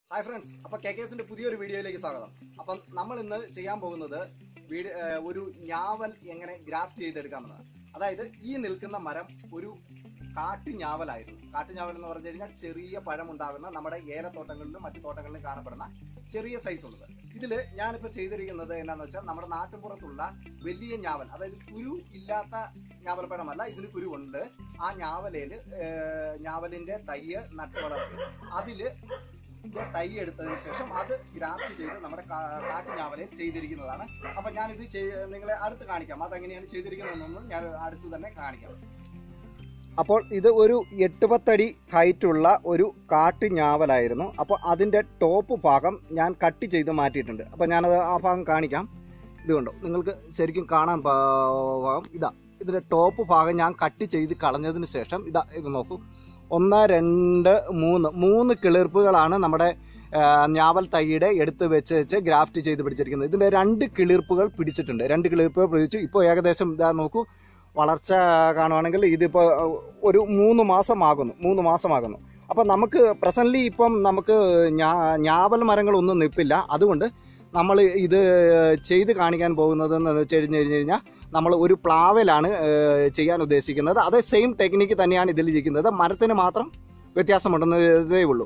hi friends അപ്പൊ K കെസിന്റെ പുതിയൊരു വീഡിയോയിലേക്ക് സ്വാഗതം അപ്പം നമ്മൾ ഇന്ന് ചെയ്യാൻ പോകുന്നത് വീട് ഏഹ് ഒരു ഞാവൽ എങ്ങനെ ഗ്രാഫ്റ്റ് ചെയ്തെടുക്കാമെന്നാണ് അതായത് ഈ നിൽക്കുന്ന മരം ഒരു കാട്ടു ഞാവലായിരുന്നു കാട്ടു ഞാവൽ എന്ന് പറഞ്ഞു കഴിഞ്ഞാൽ ചെറിയ പഴമുണ്ടാകുന്ന നമ്മുടെ ഏലത്തോട്ടങ്ങളിലും മറ്റു തോട്ടങ്ങളിലും കാണപ്പെടുന്ന ചെറിയ സൈസ് ഉള്ളത് ഇതിൽ ഞാനിപ്പോൾ ചെയ്തിരിക്കുന്നത് എന്നാന്ന് വെച്ചാൽ നമ്മുടെ നാട്ടുപുറത്തുള്ള വലിയ ഞാവൽ അതായത് കുരു ഇല്ലാത്ത ഞാവൽപ്പഴമല്ല ഇതിന് കുരുവുണ്ട് ആ ഞാവലയിൽ ഞാവലിന്റെ തയ്യ് നട്ട് വളർത്തി അതില് ഇതിന്റെ തൈ എടുത്തതിന് ശേഷം അത് ഗ്രാഫ്റ്റ് ചെയ്ത് നമ്മുടെ കാ- കാട്ടു ഞാവലയിൽ ചെയ്തിരിക്കുന്നതാണ് അപ്പൊ ഞാനിത് ചെയ്- നിങ്ങളെ അടുത്ത് കാണിക്കാം അതെങ്ങനെയാണ് ചെയ്തിരിക്കുന്നതെന്നൊന്നും ഞാൻ അടുത്ത് തന്നെ കാണിക്കാം അപ്പോൾ ഇത് ഒരു എട്ട് പത്തടി ഹൈറ്റുള്ള ഒരു കാട്ടു ഞാവലായിരുന്നു അപ്പോൾ അതിന്റെ ടോപ്പ് ഭാഗം ഞാൻ കട്ട് ചെയ്ത് മാറ്റിയിട്ടുണ്ട് അപ്പോൾ ഞാനത് ആ ഭാഗം കാണിക്കാം ഇത് കണ്ടോ നിങ്ങൾക്ക് ശരിക്കും കാണാൻ ഭാഗം ഇതാ ഇതിന്റെ ടോപ്പ് ഭാഗം ഞാൻ കട്ട് ചെയ്ത് കളഞ്ഞതിന് ശേഷം ഇതാ ഇത് നോക്കൂ ഒന്ന് രണ്ട് മൂന്ന് മൂന്ന് കിളിർപ്പുകളാണ് നമ്മുടെ ആ, ഞാവൽ തൈയുടെ എടുത്ത് വെച്ച് വെച്ച് ഗ്രാഫ്റ്റ് ചെയ്ത് പിടിച്ചിരിക്കുന്നത് ഇതിന്റെ രണ്ട് കിളിർപ്പുകൾ പിടിച്ചിട്ടുണ്ട് രണ്ട് കിളിർപ്പുകൾ പിടിച്ചു ഇപ്പോൾ ഏകദേശം ഇതാ നോക്കൂ വളർച്ച കാണുവാണെങ്കിൽ ഇതിപ്പോൾ ഒരു മൂന്ന് മാസമാകുന്നു മൂന്ന് മാസമാകുന്നു അപ്പം നമുക്ക് പ്രസന്റ്ലി ഇപ്പം നമുക്ക് ഞാ- ഞാവൽ മരങ്ങളൊന്നും നിൽപ്പില്ല അതുകൊണ്ട് നമ്മൾ ഇത് ചെയ്ത് കാണിക്കാൻ പോകുന്നത് എന്ന് വെച്ച് കഴിഞ്ഞ് കഴിഞ്ഞ് കഴിഞ്ഞാൽ നമ്മൾ ഒരു പ്ലാവിലാണ് ഏഹ്, ചെയ്യാൻ ഉദ്ദേശിക്കുന്നത് അതേ സെയിം ടെക്നിക്ക് തന്നെയാണ് ഇതിൽ ഇരിക്കുന്നത് മരത്തിന് മാത്രം വ്യത്യാസമുണ്ടെന്നതേ ഉള്ളൂ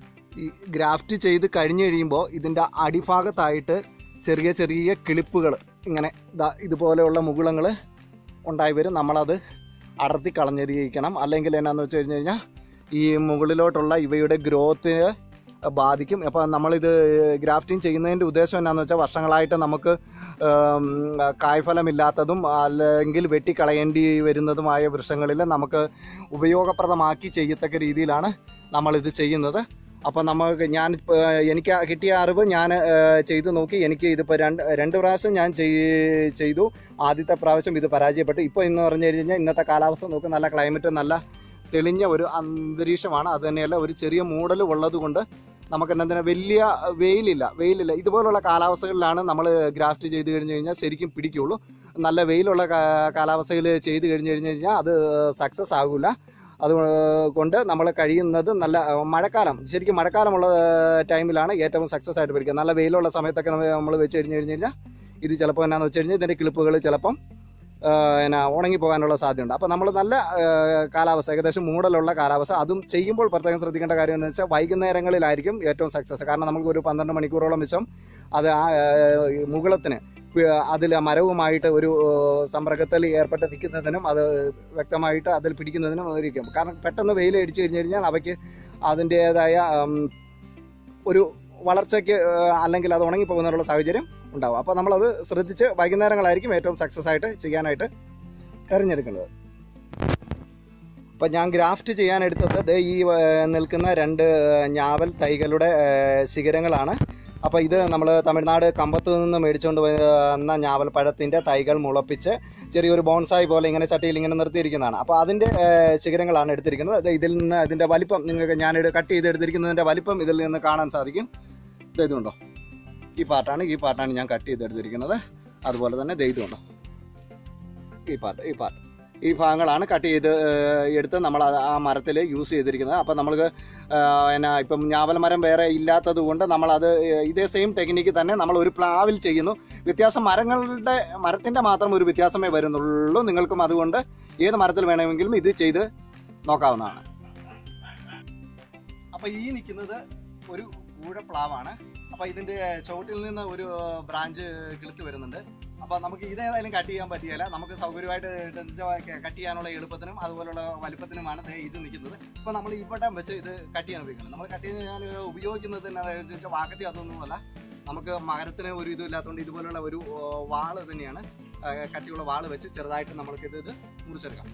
ഈ ഗ്രാഫ്റ്റ് ചെയ്ത് കഴിഞ്ഞ് കഴിയുമ്പോൾ ഇതിൻ്റെ അടിഭാഗത്തായിട്ട് ചെറിയ ചെറിയ കിളിപ്പുകൾ ഇങ്ങനെ ദാ ഇതുപോലെയുള്ള മുകുളങ്ങൾ ഉണ്ടായി വരും നമ്മളത് അടർത്തി കളഞ്ഞിരിക്കണം അല്ലെങ്കിൽ എന്നാന്ന് വെച്ച് കഴിഞ്ഞ് കഴിഞ്ഞാൽ ഈ മുകളിലോട്ടുള്ള ഇവയുടെ ഗ്രോത്തിന് ബാധിക്കും അപ്പോൾ നമ്മളിത് ഗ്രാഫ്റ്റിംഗ് ചെയ്യുന്നതിൻ്റെ ഉദ്ദേശം എന്നാന്ന് വെച്ചാൽ വർഷങ്ങളായിട്ട് നമുക്ക് ഉം, കായ്ഫലമില്ലാത്തതും അല്ലെങ്കിൽ വെട്ടിക്കളയേണ്ടി വരുന്നതുമായ വൃക്ഷങ്ങളിൽ നമുക്ക് ഉപയോഗപ്രദമാക്കി ചെയ്യത്തക്ക രീതിയിലാണ് നമ്മളിത് ചെയ്യുന്നത് അപ്പം നമുക്ക് ഞാൻ ഇപ്പ- എനിക്ക് കിട്ടിയ അറിവ് ഞാൻ ചെയ്തു നോക്കി എനിക്ക് ഇതിപ്പോൾ രണ്ട് രണ്ട് പ്രാവശ്യം ഞാൻ ചെയ്- ചെയ്തു ആദ്യത്തെ പ്രാവശ്യം ഇത് പരാജയപ്പെട്ടു ഇപ്പോൾ എന്ന് പറഞ്ഞു കഴിഞ്ഞാൽ ഇന്നത്തെ കാലാവസ്ഥ നോക്ക് നല്ല ക്ലൈമറ്റ് നല്ല തെളിഞ്ഞ ഒരു അന്തരീക്ഷമാണ് അത് തന്നെയല്ല ഒരു ചെറിയ മൂടൽ ഉള്ളത് കൊണ്ട് നമുക്ക് എന്നതിന് വലിയ വെയിലില്ല വെയിലില്ല ഇതുപോലുള്ള കാലാവസ്ഥകളിലാണ് നമ്മൾ ഗ്രാഫ്റ്റ് ചെയ്ത് കഴിഞ്ഞ് കഴിഞ്ഞാൽ ശരിക്കും പിടിക്കുള്ളൂ നല്ല വെയിലുള്ള കാ- കാലാവസ്ഥയിൽ ചെയ്ത് കഴിഞ്ഞ് കഴിഞ്ഞ് കഴിഞ്ഞാൽ അത് സക്സസ് ആകില്ല അതുകൊണ്ട് നമ്മൾ കഴിയുന്നത് നല്ല മഴക്കാലം ശരിക്കും മഴക്കാലമുള്ള ടൈമിലാണ് ഏറ്റവും സക്സസ് ആയിട്ട് പിടിക്കുക നല്ല വെയിലുള്ള സമയത്തൊക്കെ നമ്മൾ വെച്ച് കഴിഞ്ഞ് കഴിഞ്ഞ് കഴിഞ്ഞാൽ ഇത് ചിലപ്പോൾ എന്നാന്ന് വെച്ച് കഴിഞ്ഞാൽ ഇതിൻ്റെ ക്ലിപ്പുകൾ ചിലപ്പം എന്നാ ഉണങ്ങി പോകാനുള്ള സാധ്യതയുണ്ട് അപ്പോൾ നമ്മൾ നല്ല ആ, കാലാവസ്ഥ ഏകദേശം മൂടലുള്ള കാലാവസ്ഥ അതും ചെയ്യുമ്പോൾ പ്രത്യേകം ശ്രദ്ധിക്കേണ്ട കാര്യം എന്ന് വെച്ചാൽ വൈകുന്നേരങ്ങളിലായിരിക്കും ഏറ്റവും സക്സസ് കാരണം നമുക്ക് ഒരു പന്ത്രണ്ട് മണിക്കൂറോളം വെച്ചം അത് ആ ആ, ഈ മുകുളത്തിന് അതിൽ മരവുമായിട്ട് ഒരു ആ, സമ്പർക്കത്തിൽ ഏർപ്പെട്ട് നിൽക്കുന്നതിനും അത് വ്യക്തമായിട്ട് അതിൽ പിടിക്കുന്നതിനും ഇരിക്കും കാരണം പെട്ടെന്ന് വെയിൽ അടിച്ചു കഴിഞ്ഞ് കഴിഞ്ഞാൽ അവയ്ക്ക് അതിൻ്റേതായ ഉം, ഒരു വളർച്ചയ്ക്ക് ആ, അല്ലെങ്കിൽ അത് ഉണങ്ങിപ്പോകുന്നതിനുള്ള സാഹചര്യം ഉണ്ടാവും അപ്പോൾ നമ്മളത് ശ്രദ്ധിച്ച് വൈകുന്നേരങ്ങളായിരിക്കും ഏറ്റവും സക്സസ് ആയിട്ട് ചെയ്യാനായിട്ട് തിരഞ്ഞെടുക്കുന്നത് അപ്പം ഞാൻ ഗ്രാഫ്റ്റ് ചെയ്യാൻ എടുത്തത് ദേ ഈ ആ, നിൽക്കുന്ന രണ്ട് ഞാവൽ തൈകളുടെ ആ, ശിഖരങ്ങളാണ് അപ്പോൾ ഇത് നമ്മൾ തമിഴ്നാട് കമ്പത്ത് നിന്ന് മേടിച്ചുകൊണ്ട് വന്ന ഞാവൽ പഴത്തിൻ്റെ തൈകൾ മുളപ്പിച്ച് ചെറിയൊരു ബോൺസായി പോലെ ഇങ്ങനെ ചട്ടിയിൽ ഇങ്ങനെ നിർത്തിയിരിക്കുന്നതാണ് അപ്പോൾ അതിൻ്റെ ആ, ശിഖരങ്ങളാണ് എടുത്തിരിക്കുന്നത് അത് ഇതിൽ നിന്ന് അതിൻ്റെ വലിപ്പം നിങ്ങൾക്ക് ഞാൻ കട്ട് ചെയ്ത് എടുത്തിരിക്കുന്നതിൻ്റെ വലിപ്പം ഇതിൽ നിന്ന് കാണാൻ സാധിക്കും ഇത് ഇതുണ്ടോ ഈ പാർട്ടാണ് ഈ പാർട്ടാണ് ഞാൻ കട്ട് ചെയ്തെടുത്തിരിക്കുന്നത് അതുപോലെ തന്നെ ദേ ഇതുണ്ടോ ഈ പാർട്ട് ഈ പാർട്ട് ഈ ഭാഗങ്ങളാണ് കട്ട് ചെയ്ത് ഏഹ്, എടുത്ത് നമ്മൾ അത് ആ മരത്തിൽ യൂസ് ചെയ്തിരിക്കുന്നത് അപ്പം നമ്മൾക്ക് ഏഹ്, എന്നാ ഇപ്പം ഞാവൽ മരം വേറെ ഇല്ലാത്തത് കൊണ്ട് നമ്മളത് ഏഹ്, ഇതേ സെയിം ടെക്നിക്ക് തന്നെ നമ്മൾ ഒരു പ്ലാവിൽ ചെയ്യുന്നു വ്യത്യാസം മരങ്ങളുടെ മരത്തിൻ്റെ മാത്രം ഒരു വ്യത്യാസമേ വരുന്നുള്ളൂ നിങ്ങൾക്കും അതുകൊണ്ട് ഏത് മരത്തിൽ വേണമെങ്കിലും ഇത് ചെയ്ത് നോക്കാവുന്നതാണ് അപ്പം ഈ നിൽക്കുന്നത് ഒരു കൂഴപ്ലാവാണ് അപ്പൊ ഇതിന്റെ ചുവട്ടിൽ നിന്ന് ഒരു ബ്രാഞ്ച് കിളുത്ത് വരുന്നുണ്ട് അപ്പൊ നമുക്ക് ഇതേതായാലും കട്ട് ചെയ്യാൻ പറ്റിയല്ല നമുക്ക് സൗകര്യമായിട്ട് കട്ട് ചെയ്യാനുള്ള എളുപ്പത്തിനും അതുപോലുള്ള വലിപ്പത്തിനുമാണ് ദേ ഇത് നിൽക്കുന്നത് അപ്പൊ നമ്മൾ ഇവിടെ വെച്ച് ഇത് കട്ട് ചെയ്യാൻ ഉപയോഗിക്കുന്നത് നമ്മൾ കട്ട് ചെയ്യാൻ ഉപയോഗിക്കുന്നത് എന്താണെന്ന് വെച്ചാൽ വാക്കത്തി അതൊന്നുമല്ല നമുക്ക് മകരത്തിന് ഒരു ഇതും ഇല്ലാത്തതുകൊണ്ട് ഇതുപോലുള്ള ഒരു ആ, വാള് തന്നെയാണ് ആ, കട്ടിയുള്ള വാള് വെച്ച് ചെറുതായിട്ട് നമ്മൾക്ക് ഇത് ഇത് മുറിച്ചെടുക്കാം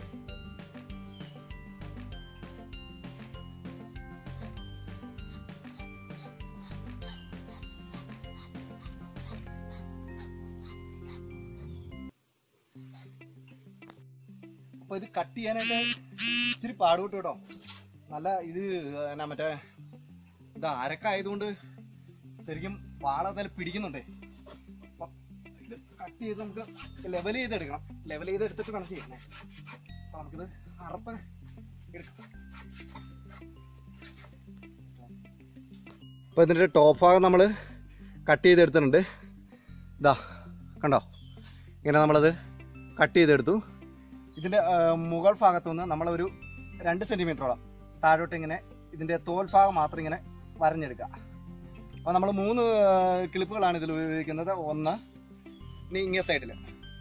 അപ്പൊ ഇത് കട്ട് ചെയ്യാനായിട്ട് ഇച്ചിരി പാടുപെട്ടു കേട്ടോ നല്ല ഇത് എന്നാ മറ്റേ ഇത് അരക്കായതുകൊണ്ട് ശരിക്കും വാള അതിൽ പിടിക്കുന്നുണ്ടേ അപ്പൊ ഇത് കട്ട് ചെയ്ത് നമുക്ക് ലെവൽ ചെയ്തെടുക്കണം ലെവൽ ചെയ്ത് എടുത്തിട്ട് വേണം ചെയ്യാൻ അപ്പൊ നമുക്കിത് അറുത്ത് എടുക്കാം അപ്പോൾ ഇതിൻ്റെ ടോപ്പ് ഭാഗം നമ്മൾ കട്ട് ചെയ്തെടുത്തിട്ടുണ്ട് ഇതാ കണ്ടോ ഇങ്ങനെ നമ്മളത് കട്ട് ചെയ്തെടുത്തു ഇതിൻ്റെ ആ, മുകൾ ഭാഗത്തുനിന്ന് നമ്മളൊരു രണ്ട് സെൻറ്റിമീറ്ററോളം താഴോട്ട് ഇങ്ങനെ ഇതിൻ്റെ തോൽ ഭാഗം മാത്രം ഇങ്ങനെ വരഞ്ഞെടുക്കുക അപ്പോൾ നമ്മൾ മൂന്ന് ആ, ക്ലിപ്പുകളാണ് ഇതിൽ ഉപയോഗിക്കുന്നത് ഒന്ന് ഇനി ഇങ്ങേ സൈഡിൽ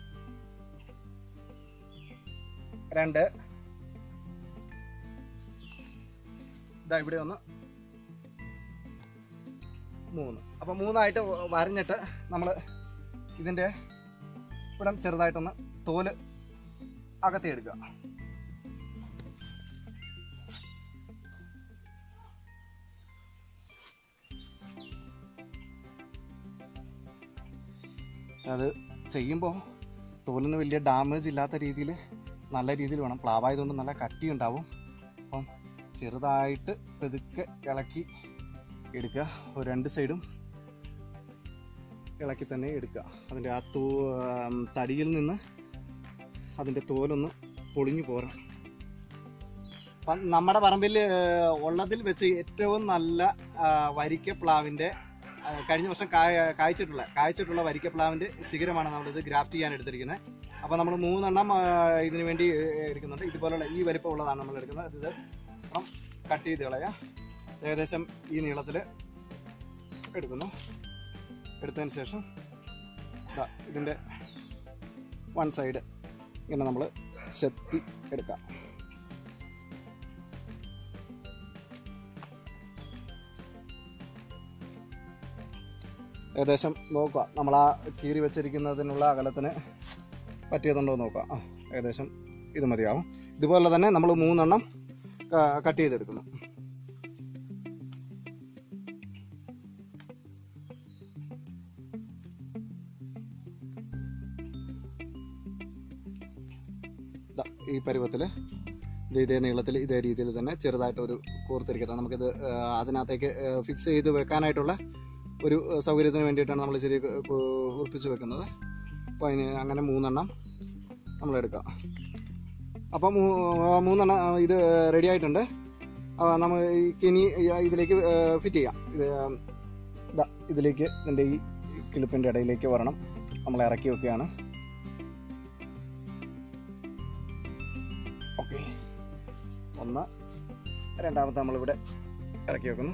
രണ്ട് ഇതാ ഇവിടെ ഒന്ന് മൂന്ന് അപ്പം മൂന്നായിട്ട് വരഞ്ഞിട്ട് നമ്മൾ ഇതിൻ്റെ ഇവിടം ചെറുതായിട്ടൊന്ന് തോല് അകത്തി എടുക്കുക അത് ചെയ്യുമ്പോൾ തോലിന് വലിയ ഡാമേജ് ഇല്ലാത്ത രീതിയിൽ നല്ല രീതിയിൽ വേണം പ്ലാവായതുകൊണ്ട് നല്ല കട്ടി ഉണ്ടാവും അപ്പം ചെറുതായിട്ട് പെതുക്കെ ഇളക്കി എടുക്കുക ഒരു രണ്ട് സൈഡും ഇളക്കി തന്നെ എടുക്കുക അതിൻ്റെ ആ തോ ആം, തടിയിൽ നിന്ന് അതിൻ്റെ തോലൊന്ന് പൊളിഞ്ഞു പോരണം അപ്പം നമ്മുടെ പറമ്പിൽ ഏഹ്, ഉള്ളതിൽ വെച്ച് ഏറ്റവും നല്ല ആ, വരിക്ക പ്ലാവിൻ്റെ ആ, കഴിഞ്ഞ വർഷം കായ കായ്ച്ചിട്ടുള്ള കായ്ച്ചിട്ടുള്ള വരിക്ക പ്ലാവിൻ്റെ ശിഖരമാണ് നമ്മളിത് ഗ്രാഫ്റ്റ് ചെയ്യാൻ എടുത്തിരിക്കുന്നത് അപ്പോൾ നമ്മൾ മൂന്നെണ്ണം ആ, ഇതിനു വേണ്ടി ഏഹ്, എടുക്കുന്നുണ്ട് ഇതുപോലുള്ള ഈ വലിപ്പമുള്ളതാണ് നമ്മൾ എടുക്കുന്നത് ഇത് അപ്പം കട്ട് ചെയ്ത് കളയുക ഏകദേശം ഈ നീളത്തിൽ എടുക്കുന്നു എടുത്തതിന് ശേഷം ദാ ഇതിൻ്റെ വൺ സൈഡ് ഇങ്ങനെ നമ്മൾ ചെത്തി എടുക്കാം ഏകദേശം നോക്കുക നമ്മൾ ആ കീറി വെച്ചിരിക്കുന്നതിനുള്ള അകലത്തിന് പറ്റിയതുണ്ടോ എന്ന് നോക്കാം ആ ഏകദേശം ഇത് മതിയാവും ഇതുപോലെ തന്നെ നമ്മൾ മൂന്നെണ്ണം കട്ട് ചെയ്തെടുക്കുന്നു ദാ ഈ പരുവത്തിൽ ഇത് ഇതേ നീളത്തിൽ ഇതേ രീതിയിൽ തന്നെ ചെറുതായിട്ട് ഒരു കോർത്തിരിക്കട്ടെ നമുക്കിത് ആ, അതിനകത്തേക്ക് ഫിക്സ് ചെയ്ത് വെക്കാനായിട്ടുള്ള ഒരു ആ, സൗകര്യത്തിന് വേണ്ടിയിട്ടാണ് നമ്മൾ ശരി ഉറപ്പിച്ച് വെക്കുന്നത് അപ്പോൾ അതിന് അങ്ങനെ മൂന്നെണ്ണം നമ്മൾ എടുക്കാം അപ്പം മൂ- മൂന്നെണ്ണം ആ, ഇത് റെഡി ആയിട്ടുണ്ട് ആ, നമ്മൾ ഈ ഇനി ഇതിലേക്ക് ഫിറ്റ് ചെയ്യാം ഇത് ദാ ഇതിലേക്ക് ഇതിൻ്റെ ഈ ക്ലിപ്പിൻ്റെ ഇടയിലേക്ക് വരണം നമ്മൾ ഇറക്കി വെക്കുകയാണ് ഓക്കെ ഒന്ന് രണ്ടാമത്തെ നമ്മളിവിടെ ഇറക്കി വെക്കുന്നു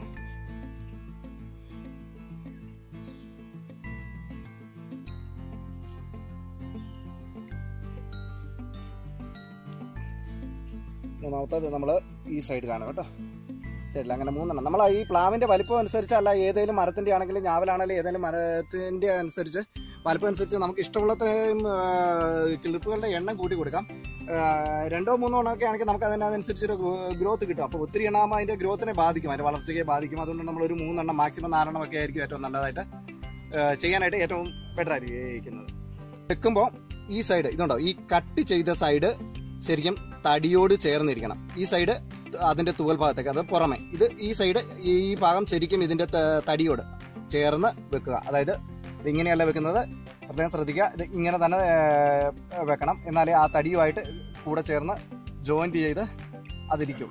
മൂന്നാമത്തത് നമ്മൾ ഈ സൈഡിലാണ് കേട്ടോ സൈഡിൽ അങ്ങനെ മൂന്നെണ്ണം നമ്മൾ ഈ പ്ലാവിന്റെ വലിപ്പം അനുസരിച്ചല്ല ഏതെങ്കിലും മരത്തിന്റെ ആണെങ്കിലും ഞാവലാണെങ്കിലും ഏതെങ്കിലും മരത്തിന്റെ അനുസരിച്ച് വലിപ്പം അനുസരിച്ച് നമുക്ക് ഇഷ്ടമുള്ളത്രയും ക്ലിപ്പുകളുടെ എണ്ണം കൂട്ടി കൊടുക്കാം ആ, രണ്ടോ മൂന്നോ എണ്ണമൊക്കെ ആണെങ്കിൽ നമുക്ക് അതിനനുസരിച്ച് ഒരു ഗ്രോത്ത് കിട്ടും അപ്പോൾ ഒത്തിരി എണ്ണാകുമ്പോൾ അതിന്റെ ഗ്രോത്തിനെ ബാധിക്കും അതിന്റെ വളർച്ചയെ ബാധിക്കും അതുകൊണ്ട് നമ്മൾ ഒരു മൂന്നെണ്ണം മാക്സിമം നാലെണ്ണം ഒക്കെ ആയിരിക്കും ഏറ്റവും നല്ലതായിട്ട് ആ, ചെയ്യാനായിട്ട് ഏറ്റവും ബെറ്റർ ആയിരിക്കുന്നത് വെക്കുമ്പോൾ ഈ സൈഡ് ഇതുണ്ടോ ഈ കട്ട് ചെയ്ത സൈഡ് ശരിക്കും തടിയോട് ചേർന്നിരിക്കണം ഈ സൈഡ് അതിന്റെ തൂവൽ ഭാഗത്തേക്ക് അത് പുറമെ ഇത് ഈ സൈഡ് ഈ ഭാഗം ശരിക്കും ഇതിന്റെ ത- തടിയോട് ചേർന്ന് വെക്കുക അതായത് ഇത് ഇങ്ങനെയല്ല വെക്കുന്നത് പ്രത്യേകം ശ്രദ്ധിക്കുക ഇത് ഇങ്ങനെ തന്നെ ഏർ, വെക്കണം എന്നാലേ ആ തടിയുമായിട്ട് കൂടെ ചേർന്ന് ജോയിന്റ് ചെയ്ത് അതിരിക്കും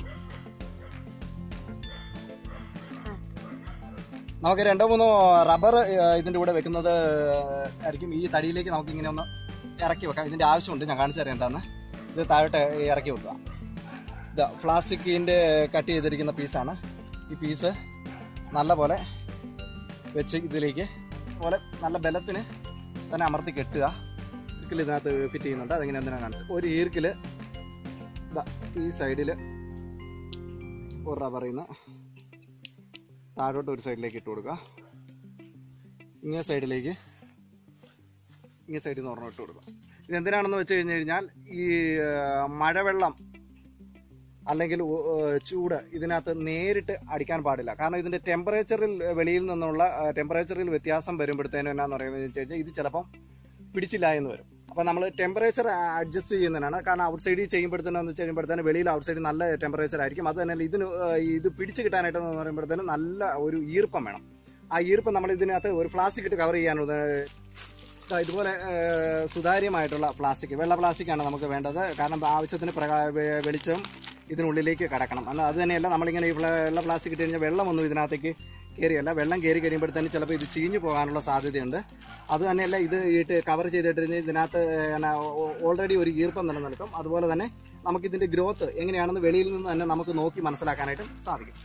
നമുക്ക് രണ്ടോ മൂന്നോ റബ്ബർ ഇതിന്റെ കൂടെ വെക്കുന്നത് ആയിരിക്കും ഈ തടിയിലേക്ക് നമുക്ക് ഇങ്ങനെ ഒന്ന് ഇറക്കി വെക്കാം ഇതിന്റെ ആവശ്യമുണ്ട് ഞാൻ കാണിച്ചു തരാം എന്താന്ന് ഇത് താഴോട്ട് ഇറക്കി വെക്കുക ഇത് പ്ലാസ്റ്റിക്കിന്റെ കട്ട് ചെയ്തിരിക്കുന്ന പീസാണ് ഈ പീസ് നല്ല പോലെ വെച്ച് ഇതിലേക്ക് പോലെ നല്ല ബലത്തിന് തന്നെ അമർത്തി കെട്ടുക ഈർക്കിൽ ഇതിനകത്ത് ഫിറ്റ് ചെയ്യുന്നുണ്ട് അതെങ്ങനെ എന്തിനാ കാണിച്ചത് ഒരു ഈർക്കിൽ ഈ സൈഡിൽ ഒരു റബ്ബറിൽ നിന്ന് താഴോട്ട് ഒരു സൈഡിലേക്ക് ഇട്ട് കൊടുക്കുക ഇങ്ങേ സൈഡിലേക്ക് ഇങ്ങേ സൈഡിൽ നിന്ന് ഒരെണ്ണം ഇട്ട് കൊടുക്കുക ഇത് എന്തിനാണെന്ന് വെച്ച് കഴിഞ്ഞ് കഴിഞ്ഞാൽ ഈ ആ, മഴവെള്ളം അല്ലെങ്കിൽ ഉ- ഏർ ചൂട് ഇതിനകത്ത് നേരിട്ട് അടിക്കാൻ പാടില്ല കാരണം ഇതിന്റെ ടെമ്പറേച്ചറിൽ വെളിയിൽ നിന്നുള്ള ടെമ്പറേച്ചറിൽ വ്യത്യാസം വരുമ്പോഴത്തേനും എന്നാന്ന് പറയുന്നത് വെച്ച് കഴിഞ്ഞാൽ ഇത് ചിലപ്പം പിടിച്ചില്ല എന്ന് വരും അപ്പോൾ നമ്മൾ ടെമ്പറേച്ചർ അഡ്ജസ്റ്റ് ചെയ്യുന്നതിനാണ് കാരണം ഔട്ട് സൈഡിൽ ചെയ്യുമ്പോഴത്തേനും എന്ന് വെച്ച് കഴിയുമ്പോഴത്തേനും വെളിയിൽ ഔട്ട് സൈഡിൽ നല്ല ടെമ്പറേച്ചർ ആയിരിക്കും അത് തന്നെ ഇതിന് ഏർ ഇത് പിടിച്ച് കിട്ടാനായിട്ട് എന്ന് പറയുമ്പോഴത്തേനും നല്ല ഒരു ഈർപ്പം വേണം ആ ഈർപ്പം നമ്മൾ ഇതിനകത്ത് ഒരു പ്ലാസ്റ്റിക് ഇട്ട് കവർ ചെയ്യാനുള്ളത് ദാ ഇതുപോലെ ഏർ, സുതാര്യമായിട്ടുള്ള പ്ലാസ്റ്റിക് വെള്ള പ്ലാസ്റ്റിക് ആണ് നമുക്ക് വേണ്ടത് കാരണം ആവശ്യത്തിന് പ്രകാ വെ- വെളിച്ചം ഇതിനുള്ളിലേക്ക് കടക്കണം എന്നാൽ അത് തന്നെയല്ല നമ്മളിങ്ങനെ ഈ ഫ്ല- വെള്ള പ്ലാസ്റ്റിക് ഇട്ട് കഴിഞ്ഞാൽ വെള്ളമൊന്നും ഇതിനകത്തേക്ക് കയറിയല്ല വെള്ളം കയറി കഴിയുമ്പോഴത്തേന് ചിലപ്പോൾ ഇത് ചീഞ്ഞു പോകാനുള്ള സാധ്യതയുണ്ട് അത് തന്നെയല്ല ഇത് ഇട്ട് കവർ ചെയ്തിട്ട് ഇതിനകത്ത് ഓൾറെഡി ഒരു ഈർപ്പം നിലനിൽക്കും അതുപോലെ തന്നെ നമുക്ക് ഇതിന്റെ ഗ്രോത്ത് എങ്ങനെയാണെന്ന് വെളിയിൽ നിന്ന് തന്നെ നമുക്ക് നോക്കി മനസ്സിലാക്കാനായിട്ടും സാധിക്കും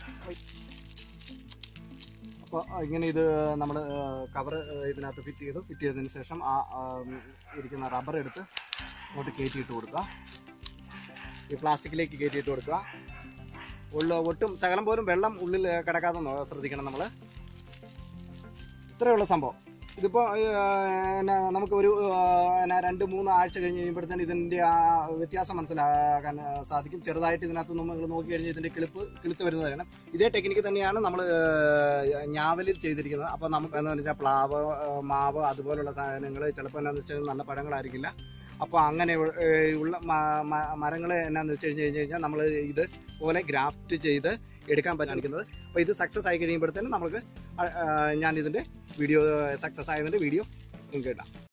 അപ്പോൾ ഇങ്ങനെ ഇത് നമ്മൾ കവർ ഇതിനകത്ത് ഫിറ്റ് ചെയ്തു ഫിറ്റ് ചെയ്തതിന് ശേഷം ആ ആ, ഇരിക്കുന്ന റബ്ബർ എടുത്ത് അങ്ങോട്ട് കയറ്റിയിട്ട് കൊടുക്കുക ഈ പ്ലാസ്റ്റിക്കിലേക്ക് കയറ്റിയിട്ട് കൊടുക്കുക ഉള്ള ഒട്ടും ശകലം പോലും വെള്ളം ഉള്ളിൽ കിടക്കാതെ നോ- ശ്രദ്ധിക്കണം നമ്മൾ ഇത്രയുള്ള സംഭവം ഇതിപ്പോൾ നമുക്ക് ഒരു ആ, എന്നാ രണ്ട് മൂന്ന് ആഴ്ച കഴിഞ്ഞ് കഴിയുമ്പോഴത്തേന് ഇതിൻ്റെ ആ വ്യത്യാസം മനസ്സിലാക്കാൻ ആ, സാധിക്കും ചെറുതായിട്ട് ഇതിനകത്ത് നമ്മൾ നോക്കി കഴിഞ്ഞാൽ ഇതിൻ്റെ കിളിപ്പ് കിളുത്ത് വരുന്നതാണ് ഇതേ ടെക്നിക്ക് തന്നെയാണ് നമ്മൾ ഞാവലിൽ ചെയ്തിരിക്കുന്നത് അപ്പോൾ നമുക്ക് എന്ന് വെച്ചാൽ പ്ലാവ് ആ, മാവ് അതുപോലുള്ള സാധനങ്ങൾ ചിലപ്പോൾ എന്താണെന്ന് വെച്ചാൽ നല്ല പഴങ്ങളായിരിക്കില്ല അപ്പോൾ അങ്ങനെ ഉ- ഏ, ഉള്ള മരങ്ങൾ എന്നാന്ന് വെച്ച് കഴിഞ്ഞ് കഴിഞ്ഞ് കഴിഞ്ഞാൽ നമ്മൾ ഇത് പോലെ ഗ്രാഫ്റ്റ് ചെയ്ത് എടുക്കാൻ പറ്റാണിക്കുന്നത് അപ്പോൾ ഇത് സക്സസ് ആയി കഴിയുമ്പോഴത്തേനും നമുക്ക് ആ, ആ, ഞാൻ ഇതിൻ്റെ വീഡിയോ സക്സസ് ആയതിൻ്റെ വീഡിയോ നിങ്ങൾക്ക് ഇടാം